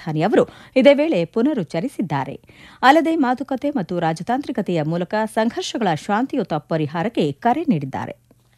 ಪ್ರಧಾನಿ ಅವರು ಇದೇ ವೇಳೆ ಪುನರುಚ್ಚರಿಸಿದ್ದಾರೆ ಅಲ್ಲದೆ ಮಾತುಕತೆ ಮತ್ತು ರಾಜತಾಂತ್ರಿಕತೆಯ ಮೂಲಕ ಸಂಘರ್ಷಗಳ ಶಾಂತಿಯುತ ಪರಿಹಾರಕ್ಕೆ ಕರೆ ನೀಡಿದ್ದಾರೆ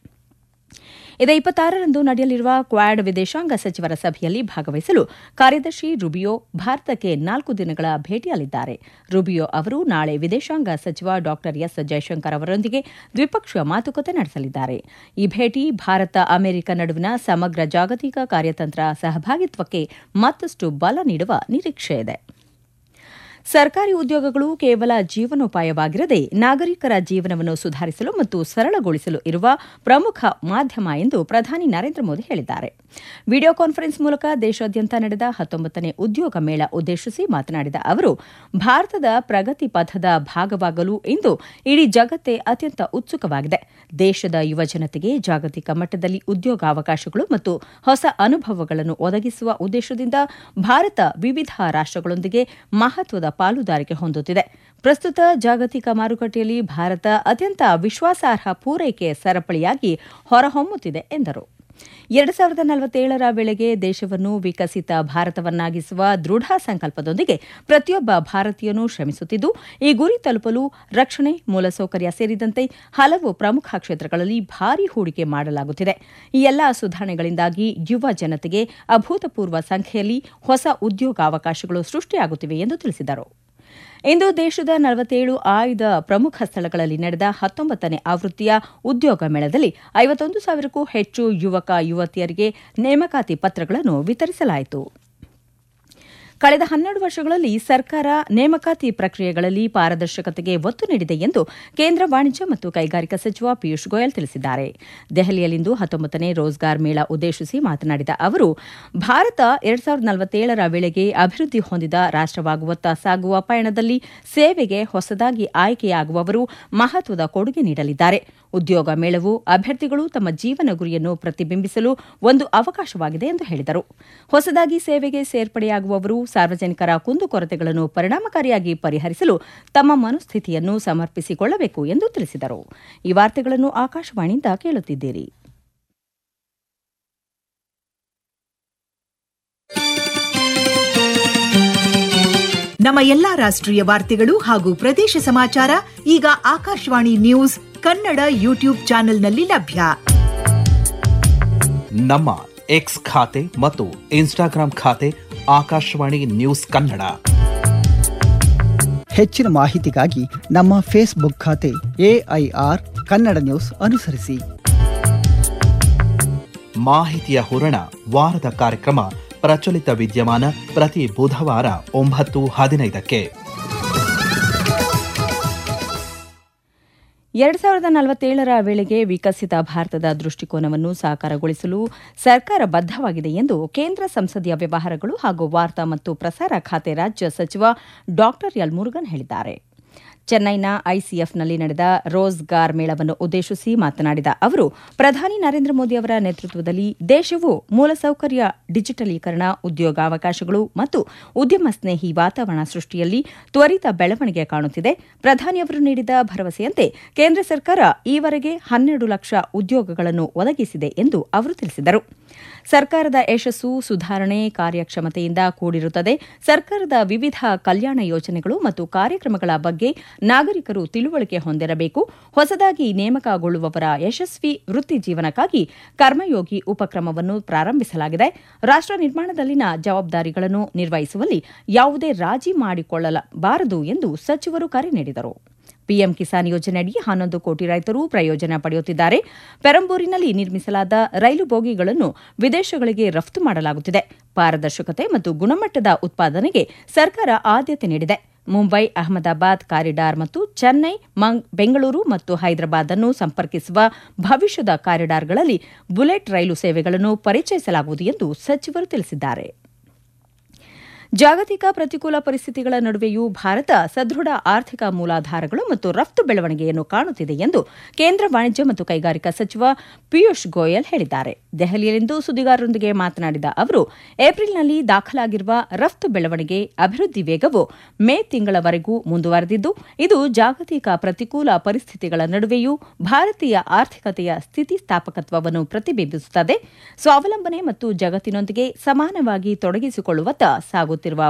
ಇದೇ ಇಪ್ಪತ್ತಾರರಂದು ನಡೆಯಲಿರುವ ಕ್ವಾಡ್ ವಿದೇಶಾಂಗ ಸಚಿವರ ಸಭೆಯಲ್ಲಿ ಭಾಗವಹಿಸಲು ಕಾರ್ಯದರ್ಶಿ ರುಬಿಯೋ ಭಾರತಕ್ಕೆ ನಾಲ್ಕು ದಿನಗಳ ಭೇಟಿಯಲ್ಲಿದ್ದಾರೆ ರುಬಿಯೋ ಅವರು ನಾಳೆ ವಿದೇಶಾಂಗ ಸಚಿವ ಡಾ ಎಸ್ ಜಯಶಂಕರ್ ಅವರೊಂದಿಗೆ ದ್ವಿಪಕ್ಷೀಯ ಮಾತುಕತೆ ನಡೆಸಲಿದ್ದಾರೆ ಈ ಭೇಟಿ ಭಾರತ ಅಮೆರಿಕ ನಡುವಿನ ಸಮಗ್ರ ಜಾಗತಿಕ ಕಾರ್ಯತಂತ್ರ ಸಹಭಾಗಿತ್ವಕ್ಕೆ ಮತ್ತಷ್ಟು ಬಲ ನೀಡುವ ನಿರೀಕ್ಷೆಯಿದೆ ಸರ್ಕಾರಿ ಉದ್ಯೋಗಗಳು ಕೇವಲ ಜೀವನೋಪಾಯವಾಗಿರದೆ ನಾಗರಿಕರ ಜೀವನವನ್ನು ಸುಧಾರಿಸಲು ಮತ್ತು ಸರಳಗೊಳಿಸಲು ಇರುವ ಪ್ರಮುಖ ಮಾಧ್ಯಮ ಎಂದು ಪ್ರಧಾನಿ ನರೇಂದ್ರ ಮೋದಿ ಹೇಳಿದ್ದಾರೆ ವಿಡಿಯೋ ಕಾನ್ಫರೆನ್ಸ್ ಮೂಲಕ ದೇಶಾದ್ಯಂತ ನಡೆದ ಹತ್ತೊಂಬತ್ತನೇ ಉದ್ಯೋಗ ಮೇಳ ಉದ್ದೇಶಿಸಿ ಮಾತನಾಡಿದ ಅವರು ಭಾರತದ ಪ್ರಗತಿ ಪಥದ ಭಾಗವಾಗಲು ಇಂದು ಇಡೀ ಜಗತ್ತೇ ಅತ್ಯಂತ ಉತ್ಸುಕವಾಗಿದೆ ದೇಶದ ಯುವಜನತೆಗೆ ಜಾಗತಿಕ ಮಟ್ಟದಲ್ಲಿ ಉದ್ಯೋಗಾವಕಾಶಗಳು ಮತ್ತು ಹೊಸ ಅನುಭವಗಳನ್ನು ಒದಗಿಸುವ ಉದ್ದೇಶದಿಂದ ಭಾರತ ವಿವಿಧ ರಾಷ್ಟಗಳೊಂದಿಗೆ ಮಹತ್ವದ ಪಾಲುದಾರಿಕೆ ಹೊಂದುತ್ತಿದೆ ಪ್ರಸ್ತುತ ಜಾಗತಿಕ ಮಾರುಕಟ್ಟೆಯಲ್ಲಿ ಭಾರತ ಅತ್ಯಂತ ವಿಶ್ವಾಸಾರ್ಹ ಪೂರೈಕೆ ಸರಪಳಿಯಾಗಿ ಹೊರಹೊಮ್ಮುತ್ತಿದೆ ಎಂದರು ಎರಡು ಸಾವಿರದ ನಲವತ್ತೇಳರ ವೇಳೆಗೆ ದೇಶವನ್ನು ವಿಕಸಿತ ಭಾರತವನ್ನಾಗಿಸುವ ದೃಢ ಸಂಕಲ್ಪದೊಂದಿಗೆ ಪ್ರತಿಯೊಬ್ಬ ಭಾರತೀಯನೂ ಶ್ರಮಿಸುತ್ತಿದ್ದು ಈ ಗುರಿ ತಲುಪಲು ರಕ್ಷಣೆ ಮೂಲಸೌಕರ್ಯ ಸೇರಿದಂತೆ ಹಲವು ಪ್ರಮುಖ ಕ್ಷೇತ್ರಗಳಲ್ಲಿ ಭಾರೀ ಹೂಡಿಕೆ ಮಾಡಲಾಗುತ್ತಿದೆ ಈ ಎಲ್ಲಾ ಸುಧಾರಣೆಗಳಿಂದಾಗಿ ಯುವ ಜನತೆಗೆ ಅಭೂತಪೂರ್ವ ಸಂಖ್ಯೆಯಲ್ಲಿ ಹೊಸ ಉದ್ಯೋಗಾವಕಾಶಗಳು ಸೃಷ್ಟಿಯಾಗುತ್ತಿವೆ ಎಂದು ತಿಳಿಸಿದರು ಇಂದು ದೇಶದ ನಲವತ್ತೇಳು ಆಯ್ದ ಪ್ರಮುಖ ಸ್ಥಳಗಳಲ್ಲಿ ನಡೆದ ಹತ್ತೊಂಬತ್ತನೇ ಆವೃತ್ತಿಯ ಉದ್ಯೋಗ ಮೇಳದಲ್ಲಿ ಐವತ್ತೊಂದು ಸಾವಿರಕ್ಕೂ ಹೆಚ್ಚು ಯುವಕ ಯುವತಿಯರಿಗೆ ನೇಮಕಾತಿ ಪತ್ರಗಳನ್ನು ವಿತರಿಸಲಾಯಿತು ಕಳೆದ ಹನ್ನೆರಡು ವರ್ಷಗಳಲ್ಲಿ ಸರ್ಕಾರ ನೇಮಕಾತಿ ಪ್ರಕ್ರಿಯೆಗಳಲ್ಲಿ ಪಾರದರ್ಶಕತೆಗೆ ಒತ್ತು ನೀಡಿದೆ ಎಂದು ಕೇಂದ್ರ ವಾಣಿಜ್ಯ ಮತ್ತು ಕೈಗಾರಿಕಾ ಸಚಿವ ಪಿಯೂಷ್ ಗೋಯಲ್ ತಿಳಿಸಿದ್ದಾರೆ ದೆಹಲಿಯಲ್ಲಿಂದು ಹತ್ತೊಂಬತ್ತನೇ ರೋಜ್ಗಾರ್ ಮೇಳ ಉದ್ದೇಶಿಸಿ ಮಾತನಾಡಿದ ಅವರು ಭಾರತ ಎರಡ್ ಸಾವಿರದ ನಲವತ್ತೇಳರ ವೇಳೆಗೆ ಅಭಿವೃದ್ಧಿ ಹೊಂದಿದ ರಾಷ್ಟವಾಗುವತ್ತ ಸಾಗುವ ಪಯಣದಲ್ಲಿ ಸೇವೆಗೆ ಹೊಸದಾಗಿ ಆಯ್ಕೆಯಾಗುವವರು ಮಹತ್ವದ ಕೊಡುಗೆ ನೀಡಲಿದ್ದಾರೆ ಉದ್ಯೋಗ ಮೇಳವು ಅಭ್ಯರ್ಥಿಗಳು ತಮ್ಮ ಜೀವನ ಗುರಿಯನ್ನು ಪ್ರತಿಬಿಂಬಿಸಲು ಒಂದು ಅವಕಾಶವಾಗಿದೆ ಎಂದು ಹೇಳಿದರು ಹೊಸದಾಗಿ ಸೇವೆಗೆ ಸೇರ್ಪಡೆಯಾಗುವವರು ಸಾರ್ವಜನಿಕರ ಕುಂದುಕೊರತೆಗಳನ್ನು ಪರಿಣಾಮಕಾರಿಯಾಗಿ ಪರಿಹರಿಸಲು ತಮ್ಮ ಮನಸ್ಥಿತಿಯನ್ನು ಸಮರ್ಪಿಸಿಕೊಳ್ಳಬೇಕು ಎಂದು ತಿಳಿಸಿದರು ಈ ವಾರ್ತೆಗಳನ್ನು ಆಕಾಶವಾಣಿಯಿಂದ ಕೇಳುತ್ತಿದ್ದೀರಿ ನಮ್ಮ ಎಲ್ಲಾ ರಾಷ್ಟ್ರೀಯ ವಾರ್ತೆಗಳು ಹಾಗೂ ಪ್ರದೇಶ ಸಮಾಚಾರ ಈಗ ಆಕಾಶವಾಣಿ ನ್ಯೂಸ್ ಕನ್ನಡ ಯೂಟ್ಯೂಬ್ ಚಾನೆಲ್ನಲ್ಲಿ ಲಭ್ಯ ನಮ್ಮ ಎಕ್ಸ್ ಖಾತೆ ಮತ್ತು ಇನ್ಸ್ಟಾಗ್ರಾಂ ಖಾತೆ ಆಕಾಶವಾಣಿ ನ್ಯೂಸ್ ಕನ್ನಡ ಹೆಚ್ಚಿನ ಮಾಹಿತಿಗಾಗಿ ನಮ್ಮ ಫೇಸ್ಬುಕ್ ಖಾತೆ ಎಐಆರ್ ಕನ್ನಡ ನ್ಯೂಸ್ ಅನುಸರಿಸಿ ಮಾಹಿತಿಯ ಹೂರಣ ವಾರದ ಕಾರ್ಯಕ್ರಮ ಪ್ರಚಲಿತ ವಿದ್ಯಮಾನ ಪ್ರತಿ ಬುಧವಾರ ಒಂಬತ್ತು ಹದಿನೈದಕ್ಕೆ ಎರಡು ಸಾವಿರದ ನಲವತ್ತೇಳರ ವೇಳೆಗೆ ವಿಕಸಿತ ಭಾರತದ ದೃಷ್ಟಿಕೋನವನ್ನು ಸಾಕಾರಗೊಳಿಸಲು ಸರ್ಕಾರ ಬದ್ದವಾಗಿದೆ ಎಂದು ಕೇಂದ್ರ ಸಂಸದೀಯ ವ್ಯವಹಾರಗಳು ಹಾಗೂ ವಾರ್ತಾ ಮತ್ತು ಪ್ರಸಾರ ಖಾತೆ ರಾಜ್ಯ ಸಚಿವ ಡಾ ಎಲ್ ಮುರುಗನ್ ಹೇಳಿದ್ದಾರೆ ಚೆನ್ನೈನ ಐಸಿಎಫ್ನಲ್ಲಿ ನಡೆದ ರೋಜ್ಗಾರ್ ಮೇಳವನ್ನು ಉದ್ದೇಶಿಸಿ ಮಾತನಾಡಿದ ಅವರು ಪ್ರಧಾನಿ ನರೇಂದ್ರ ಮೋದಿ ಅವರ ನೇತೃತ್ವದಲ್ಲಿ ದೇಶವು ಮೂಲಸೌಕರ್ಯ ಡಿಜಿಟಲೀಕರಣ ಉದ್ಯೋಗಾವಕಾಶಗಳು ಮತ್ತು ಉದ್ಯಮ ಸ್ನೇಹಿ ವಾತಾವರಣ ಸೃಷ್ಟಿಯಲ್ಲಿ ತ್ವರಿತ ಬೆಳವಣಿಗೆ ಕಾಣುತ್ತಿದೆ ಪ್ರಧಾನಿಯವರು ನೀಡಿದ ಭರವಸೆಯಂತೆ ಕೇಂದ್ರ ಸರ್ಕಾರ ಈವರೆಗೆ ಹನ್ನೆರಡು ಲಕ್ಷ ಉದ್ಯೋಗಗಳನ್ನು ಒದಗಿಸಿದೆ ಎಂದು ಅವರು ತಿಳಿಸಿದರು ಸರ್ಕಾರದ ಯಶಸ್ಸು ಸುಧಾರಣೆ ಕಾರ್ಯಕ್ಷಮತೆಯಿಂದ ಕೂಡಿರುತ್ತದೆ ಸರ್ಕಾರದ ವಿವಿಧ ಕಲ್ಯಾಣ ಯೋಜನೆಗಳು ಮತ್ತು ಕಾರ್ಯಕ್ರಮಗಳ ಬಗ್ಗೆ ನಾಗರಿಕರು ತಿಳುವಳಿಕೆ ಹೊಂದಿರಬೇಕು ಹೊಸದಾಗಿ ನೇಮಕಗೊಳ್ಳುವವರ ಯಶಸ್ವಿ ವೃತ್ತಿ ಜೀವನಕ್ಕಾಗಿ ಕರ್ಮಯೋಗಿ ಉಪಕ್ರಮವನ್ನು ಪ್ರಾರಂಭಿಸಲಾಗಿದೆ ರಾಷ್ಟ ನಿರ್ಮಾಣದಲ್ಲಿನ ಜವಾಬ್ದಾರಿಗಳನ್ನು ನಿರ್ವಹಿಸುವಲ್ಲಿ ಯಾವುದೇ ರಾಜಿ ಮಾಡಿಕೊಳ್ಳಬಾರದು ಎಂದು ಸಚಿವರು ಕರೆ ನೀಡಿದರು ಪಿಎಂ ಕಿಸಾನ್ ಯೋಜನೆಯಡಿ ಹನ್ನೊಂದು ಕೋಟಿ ರೈತರು ಪ್ರಯೋಜನ ಪಡೆಯುತ್ತಿದ್ದಾರೆ ಪೆರಂಬೂರಿನಲ್ಲಿ ನಿರ್ಮಿಸಲಾದ ರೈಲು ಬೋಗಿಗಳನ್ನು ವಿದೇಶಗಳಿಗೆ ರಫ್ತು ಮಾಡಲಾಗುತ್ತಿದೆ ಪಾರದರ್ಶಕತೆ ಮತ್ತು ಗುಣಮಟ್ಟದ ಉತ್ಪಾದನೆಗೆ ಸರ್ಕಾರ ಆದ್ಯತೆ ನೀಡಿದೆ ಮುಂಬೈ ಅಹಮದಾಬಾದ್ ಕಾರಿಡಾರ್ ಮತ್ತು ಚೆನ್ನೈ ಬೆಂಗಳೂರು ಮತ್ತು ಹೈದರಾಬಾದ್ ಅನ್ನು ಸಂಪರ್ಕಿಸುವ ಭವಿಷ್ಯದ ಕಾರಿಡಾರ್ಗಳಲ್ಲಿ ಬುಲೆಟ್ ರೈಲು ಸೇವೆಗಳನ್ನು ಪರಿಚಯಿಸಲಾಗುವುದು ಎಂದು ಸಚಿವರು ತಿಳಿಸಿದ್ದಾರೆ ಜಾಗತಿಕ ಪ್ರತಿಕೂಲ ಪರಿಸ್ಥಿತಿಗಳ ನಡುವೆಯೂ ಭಾರತ ಸದೃಢ ಆರ್ಥಿಕ ಮೂಲಾಧಾರಗಳು ಮತ್ತು ರಫ್ತು ಬೆಳವಣಿಗೆಯನ್ನು ಕಾಣುತ್ತಿದೆ ಎಂದು ಕೇಂದ್ರ ವಾಣಿಜ್ಯ ಮತ್ತು ಕೈಗಾರಿಕಾ ಸಚಿವ ಪಿಯೂಷ್ ಗೋಯಲ್ ಹೇಳಿದ್ದಾರೆ ದೆಹಲಿಯಲ್ಲಿಂದು ಸುದ್ದಿಗಾರರೊಂದಿಗೆ ಮಾತನಾಡಿದ ಅವರು ಏಪ್ರಿಲ್ನಲ್ಲಿ ದಾಖಲಾಗಿರುವ ರಫ್ತು ಬೆಳವಣಿಗೆ ಅಭಿವೃದ್ಧಿ ವೇಗವು ಮೇ ತಿಂಗಳವರೆಗೂ ಮುಂದುವರೆದಿದ್ದು ಇದು ಜಾಗತಿಕ ಪ್ರತಿಕೂಲ ಪರಿಸ್ಥಿತಿಗಳ ನಡುವೆಯೂ ಭಾರತೀಯ ಆರ್ಥಿಕತೆಯ ಸ್ಥಿತಿಸ್ಥಾಪಕತ್ವವನ್ನು ಪ್ರತಿಬಿಂಬಿಸುತ್ತದೆ ಸ್ವಾವಲಂಬನೆ ಮತ್ತು ಜಗತ್ತಿನೊಂದಿಗೆ ಸಮಾನವಾಗಿ ತೊಡಗಿಸಿಕೊಳ್ಳುವತ್ತ ಸಾಗುತ್ತಿರುವ